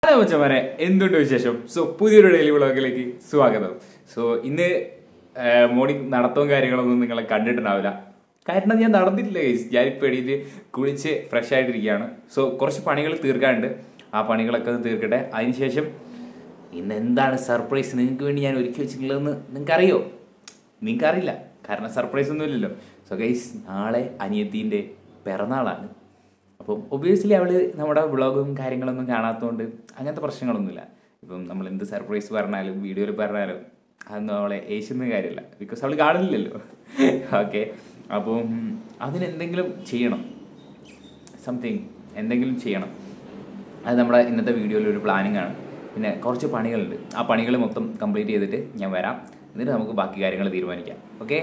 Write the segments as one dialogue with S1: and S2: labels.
S1: Hello മച്ചമാരെ എന്തുണ്ട് വിശേഷം so പുതിയൊരു ഡെയിലി വ്ളോഗിലേക്ക് സ്വാഗതം സോ ഇന്ന് മോർണിംഗ് നടത്തവും കാര്യങ്ങളൊന്നും നിങ്ങളെ കണ്ടിട്ടുണ്ടാവില്ല കാരണം ഞാൻ നടന്നിട്ടില്ല ഗൈസ് ഞാനിപ്പോൾ എണീറ്റ് കുളിച്ച് ഫ്രഷ് ആയിട്ടിരിക്കുകയാണ് സോ കുറച്ച് പണികൾ തീർക്കാനുണ്ട് ആ പണികളൊക്കെ ഒന്ന് തീർക്കട്ടെ അതിനുശേഷം ഇന്ന് എന്താണ് സർപ്രൈസ് നിങ്ങൾക്ക് വേണ്ടി ഞാൻ ഒരുക്കി വെച്ചിട്ടുള്ളതെന്ന് നിങ്ങൾക്ക് അറിയോ നിങ്ങൾക്ക് അറിയില്ല കാരണം സർപ്രൈസ് ഒന്നും ഇല്ലല്ലോ സോ ഗൈസ് നാളെ അനിയത്തീൻ്റെ പിറന്നാളാണ് അപ്പം ഒബിയസ്ലി അവള് നമ്മുടെ വ്ളോഗും കാര്യങ്ങളൊന്നും കാണാത്തതുകൊണ്ട് അങ്ങനത്തെ പ്രശ്നങ്ങളൊന്നുമില്ല ഇപ്പം നമ്മൾ എന്ത് സർപ്രൈസ് പറഞ്ഞാലും വീഡിയോയിൽ പറഞ്ഞാലും അതൊന്നും അവളെ ഏശുന്ന കാര്യമില്ല ബിക്കോസ് അവൾ കാണില്ലല്ലോ ഓക്കെ അപ്പം അതിനെന്തെങ്കിലും ചെയ്യണം സംതിങ് എന്തെങ്കിലും ചെയ്യണം അത് നമ്മുടെ ഇന്നത്തെ വീഡിയോയിൽ ഒരു പ്ലാനിങ് ആണ് പിന്നെ കുറച്ച് പണികളുണ്ട് ആ പണികൾ മൊത്തം കംപ്ലീറ്റ് ചെയ്തിട്ട് ഞാൻ വരാം എന്നിട്ട് നമുക്ക് ബാക്കി കാര്യങ്ങൾ തീരുമാനിക്കാം ഓക്കെ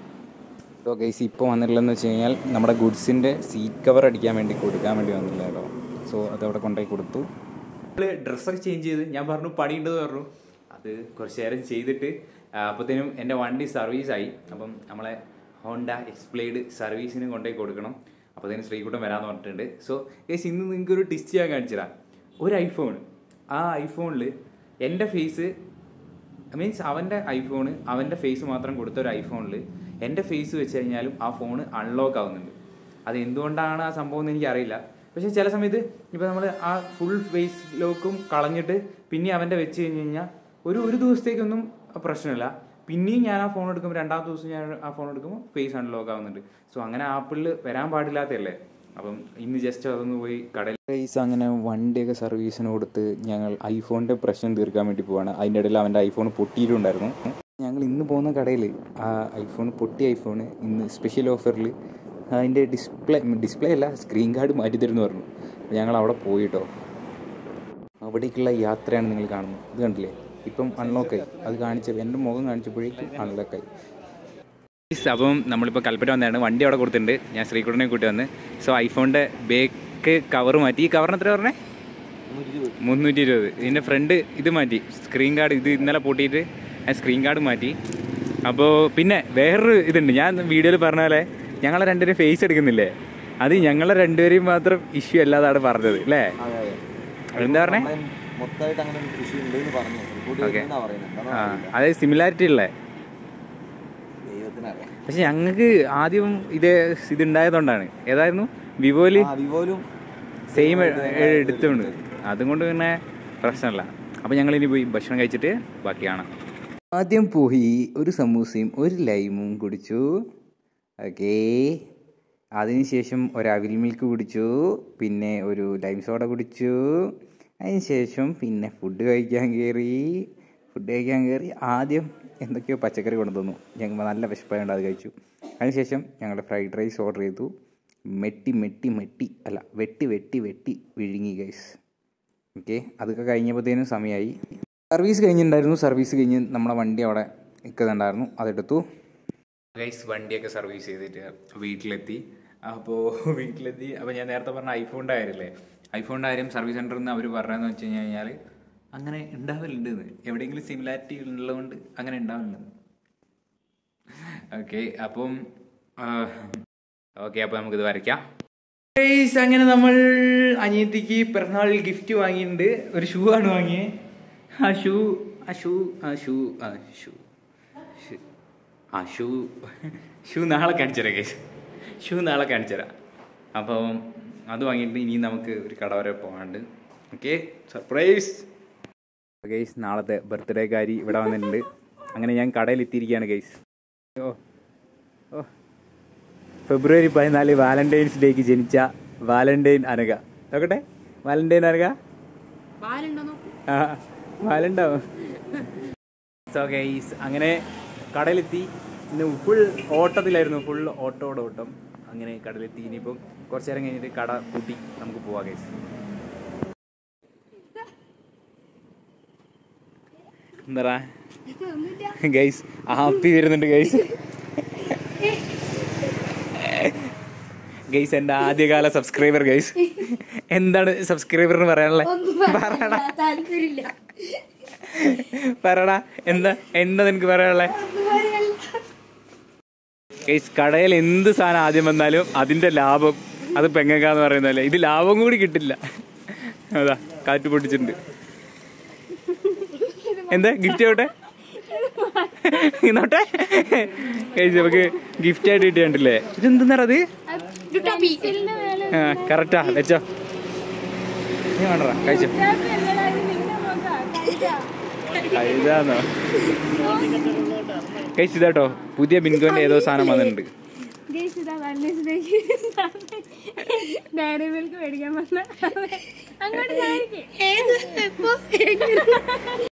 S2: സോ ഗൈസ് ഇപ്പോൾ വന്നിട്ടുള്ളതെന്ന് വെച്ച് കഴിഞ്ഞാൽ നമ്മുടെ ഗുഡ്സിൻ്റെ സീറ്റ് കവർ അടിക്കാൻ വേണ്ടി കൊടുക്കാൻ വേണ്ടി വന്നില്ല കേട്ടോ സോ അത് അവിടെ കൊണ്ടുപോയി കൊടുത്തു
S1: നമ്മള് ഡ്രസ്സൊക്കെ ചേഞ്ച് ചെയ്ത് ഞാൻ പറഞ്ഞു പണിയുണ്ടെന്ന് പറഞ്ഞു അത് കുറച്ച് നേരം ചെയ്തിട്ട് ആ, അപ്പത്തേനും എൻ്റെ വണ്ടി സർവീസായി അപ്പം നമ്മളെ ഹോണ്ട എക്സ്പ്ലേഡ് സർവീസിന് കൊണ്ടുപോയി കൊടുക്കണം അപ്പത്തേനും ശ്രീകുട്ടം വരാമെന്ന് പറഞ്ഞിട്ടുണ്ട് സോ ഗൈസ് ഇന്ന് നിങ്ങൾക്ക് ഒരു ടിസ്റ്റ് ഞാൻ കാണിച്ചുതരാം ഒരു ഐഫോൺ ആ ഐഫോണിൽ എൻ്റെ ഫേസ് മീൻസ് അവൻ്റെ ഐഫോണ് അവൻ്റെ ഫേസ് മാത്രം കൊടുത്ത ഒരു ഐഫോണിൽ എൻ്റെ ഫേസ് വെച്ച് കഴിഞ്ഞാലും ആ ഫോൺ അൺലോക്ക് ആവുന്നുണ്ട് അത് എന്തുകൊണ്ടാണ് ആ സംഭവം എന്ന് എനിക്കറിയില്ല പക്ഷേ ചില സമയത്ത് ഇപ്പോൾ നമ്മൾ ആ ഫുൾ ഫേസ് ലോക്കും കളഞ്ഞിട്ട് പിന്നെ അവൻ്റെ വെച്ച് കഴിഞ്ഞ് കഴിഞ്ഞാൽ ഒരു ഒരു ദിവസത്തേക്കൊന്നും പ്രശ്നമില്ല പിന്നെയും ഞാൻ ആ ഫോൺ എടുക്കുമ്പോൾ രണ്ടാമത്തെ ദിവസം ഞാൻ ആ ഫോൺ എടുക്കുമ്പോൾ ഫേസ് അൺലോക്ക് ആവുന്നുണ്ട് സോ അങ്ങനെ ആപ്പിളിൽ വരാൻ പാടില്ലാത്തതല്ലേ അപ്പം ഇന്ന് ജസ്റ്റ് അതൊന്ന് പോയി കടയിൽ
S2: ഗൈസ് അങ്ങനെ വണ്ടിയൊക്കെ സർവീസിന് കൊടുത്ത് ഞങ്ങൾ ഐഫോണിൻ്റെ പ്രശ്നം തീർക്കാൻ വേണ്ടി പോവാണ് അതിൻ്റെ ഇടയിൽ അവൻ്റെ ഐഫോൺ പൊട്ടിയിട്ടുണ്ടായിരുന്നു ഞങ്ങൾ ഇന്ന് പോകുന്ന കടയിൽ ആ ഐഫോൺ പൊട്ടിയ ഐഫോൺ ഇന്ന് സ്പെഷ്യൽ ഓഫറിൽ അതിൻ്റെ ഡിസ്പ്ലേ ഡിസ്പ്ലേ അല്ല സ്ക്രീൻ കാർഡ് മാറ്റി തരുമെന്ന് പറഞ്ഞു അപ്പോൾ ഞങ്ങൾ അവിടെ പോയിട്ടോ അവിടേക്കുള്ള യാത്രയാണ് നിങ്ങൾ കാണുന്നത് ഇത് കണ്ടില്ലേ ഇപ്പം അൺലോക്കായി അത് കാണിച്ച എൻ്റെ മുഖം കാണിച്ചപ്പോഴേക്കും അൺലോക്കായി
S1: അപ്പം നമ്മളിപ്പോൾ കൽപ്പറ്റ വന്നതാണ് വണ്ടി അവിടെ കൊടുത്തിട്ടുണ്ട് ഞാൻ ശ്രീകുട്ടനെ കൂട്ടി വന്ന് സോ ഐഫോണിൻ്റെ ബേക്ക് കവർ മാറ്റി ഈ കവറിന് എത്ര പറഞ്ഞേ മുന്നൂറ്റി ഇരുപത് ഇതിൻ്റെ ഫ്രണ്ട് ഇത് മാറ്റി സ്ക്രീൻ കാർഡ് ഇത് ഇന്നലെ പൂട്ടിയിട്ട് ഞാൻ സ്ക്രീൻ കാർഡ് മാറ്റി അപ്പോൾ പിന്നെ വേറൊരു ഇതുണ്ട് ഞാൻ വീഡിയോയിൽ പറഞ്ഞ പോലെ ഞങ്ങളെ രണ്ടുപേരും ഫേസ് എടുക്കുന്നില്ലേ അത് ഞങ്ങളെ രണ്ടുപേരെയും മാത്രം ഇഷ്യൂ അല്ലാതാണ് പറഞ്ഞത് അല്ലേ എന്താ പറഞ്ഞേ
S3: മൊത്തമായിട്ട് അങ്ങനെ ഒരു കൃഷി ഉണ്ട് എന്ന് പറഞ്ഞു
S1: ഓക്കെ
S3: പറയുന്നത്
S1: ആ അതായത് സിമിലാരിറ്റി ഉള്ളേ
S3: ദൈവത്തിനറിയാം
S1: പക്ഷെ ഞങ്ങൾക്ക് ആദ്യം ഇത് ഇതുണ്ടായതുകൊണ്ടാണ് ഏതായിരുന്നു വിവോയില്
S3: ആ വിവോലും
S1: സെയിം എടുത്തുകൊണ്ട് അതുകൊണ്ട് പിന്നെ പ്രശ്നമില്ല അപ്പം ഞങ്ങൾ ഇനി പോയി ഭക്ഷണം കഴിച്ചിട്ട് ബാക്കി കാണാം
S2: ആദ്യം പോയി ഒരു സമൂസയും ഒരു ലൈമും കുടിച്ചു ഓക്കേ അതിനുശേഷം ഒരു അവിൽ മിൽക്ക് കുടിച്ചു പിന്നെ ഒരു ലൈം സോഡ കുടിച്ചു അതിനുശേഷം പിന്നെ ഫുഡ് കഴിക്കാൻ കയറി ഫുഡ് കഴിക്കാൻ കയറി ആദ്യം എന്തൊക്കെയോ പച്ചക്കറി കൊണ്ടുതന്നു ഞങ്ങൾ നല്ല വിശപ്പായതുകൊണ്ട് അത് കഴിച്ചു അതിനുശേഷം ഞങ്ങൾ ഫ്രൈഡ് റൈസ് ഓർഡർ ചെയ്തു മെട്ടി മെട്ടി മെട്ടി അല്ല വെട്ടി വെട്ടി വെട്ടി വിഴുങ്ങി ഗൈസ് ഓക്കെ അതൊക്കെ കഴിഞ്ഞപ്പോഴത്തേനും സമയമായി സർവീസ് കഴിഞ്ഞിട്ടുണ്ടായിരുന്നു സർവീസ് കഴിഞ്ഞ് നമ്മുടെ വണ്ടി അവിടെ നിൽക്കുന്നുണ്ടായിരുന്നു അതെടുത്തു
S1: ഗൈസ് വണ്ടിയൊക്കെ സർവീസ് ചെയ്തിട്ട് വീട്ടിലെത്തി അപ്പോൾ വീട്ടിലെത്തി അപ്പോൾ ഞാൻ നേരത്തെ പറഞ്ഞ ഐഫോണിൻ്റെ കാര്യമല്ലേ ഐഫോണിൻ്റെ കാര്യം സർവീസ് സെൻറ്ററിൽ നിന്ന് അവർ പറഞ്ഞതെന്ന് വെച്ച് കഴിഞ്ഞ് കഴിഞ്ഞാൽ അങ്ങനെ ഉണ്ടാവലുണ്ട് എന്ന് എവിടെയെങ്കിലും സിമിലാരിറ്റി ഉള്ളതുകൊണ്ട് അങ്ങനെ ഉണ്ടാവലുണ്ട് ഓക്കെ അപ്പം ഓക്കെ അപ്പോൾ നമുക്കിത് വരയ്ക്കാം ഗൈസ് അങ്ങനെ നമ്മൾ അനിയത്തിക്ക് പിറന്നാളിൽ ഗിഫ്റ്റ് വാങ്ങിയിട്ടുണ്ട് ഒരു ഷൂ ആണ് വാങ്ങിയത് ആ ഷൂ ആ ഷൂ ആ ഷൂ ആ ഷൂ ഷൂ ആ ഷൂ ഷൂ നാളെ കാണിച്ചുതരാം ഗൈസ് ഷൂ നാളെ കാണിച്ചുതരാം അപ്പം അത് വാങ്ങിയിട്ട് ഇനി നമുക്ക് ഒരു കട വരെ പോകാണ്ട് ഓക്കെ സർപ്രൈസ്
S2: ഗൈസ് നാളത്തെ ബർത്ത്ഡേക്കാരി ഇവിടെ വന്നിട്ടുണ്ട് അങ്ങനെ ഞാൻ കടയിൽ എത്തിയിരിക്കുകയാണ് ഗൈസ് ഓ ഓ ഫെബ്രുവരി പതിനാല് വാലന്റൈൻസ് ഡേക്ക് ജനിച്ച വാലന്റൈൻ അനക നോക്കട്ടെ വാലന്റൈൻ അനക ആ വാലുണ്ടാവും സോ ഗൈസ് അങ്ങനെ കടയിലെത്തി ഇന്ന് ഫുൾ ഓട്ടത്തിലായിരുന്നു ഫുൾ ഓട്ടോടെ ഓട്ടം അങ്ങനെ കടയിലെത്തി ഇനിയിപ്പം കുറച്ച് നേരം കഴിഞ്ഞിട്ട് കട കൂട്ടി നമുക്ക് പോവാം ഗൈസ് എന്താ ഗൈസ് ഹാപ്പി വരുന്നുണ്ട് ഗൈസ് ഗൈസ് എൻ്റെ ആദ്യകാല സബ്സ്ക്രൈബർ ഗൈസ് എന്താണ് സബ്സ്ക്രൈബറിന് പറയാനുള്ളത് പറയടാ
S4: താല്പര്യമില്ല
S2: പറയടാ എന്താ എന്താ നിനക്ക് പറയാനുള്ളത് ഗൈസ് കടയിൽ എന്ത് സാധനം ആദ്യം വന്നാലും അതിന്റെ ലാഭം അത് പെങ്ങക്കാന്ന് പറയുന്നതല്ലേ ഇത് ലാഭം കൂടി കിട്ടില്ല അതാ
S1: കാറ്റ് പൊട്ടിച്ചിട്ടുണ്ട് എന്താ ഗിഫ്റ്റ് ആവട്ടെ ഇന്നോട്ടെ കഴിച്ച് നമുക്ക് ഗിഫ്റ്റ് ആയിട്ട് കിട്ടിയണ്ടല്ലേ ഇതെന്താ അത്
S4: പെൻസിലിന്റെ മേലെ
S1: ആ കറക്റ്റാ വെച്ചോ നീ വേണ്ട കഴിച്ചോ
S4: ടാപ്പ് അല്ലടാ, ഇത് നിന്റെ മുഖാ. കഴുതാ.
S1: കഴുതാന്നോ കഴിച്ചു ഇതാട്ടോ പുതിയ ബിൻഗോന്റെ ഏതോ സാധനം വന്നിട്ടുണ്ട്
S4: Guys, ഇതാ വാലന്റൈൻസ് ഡയറി മിൽക്ക് മേടിക്കാൻ വന്ന അങ്ങോട്ട് കാണിക്കേ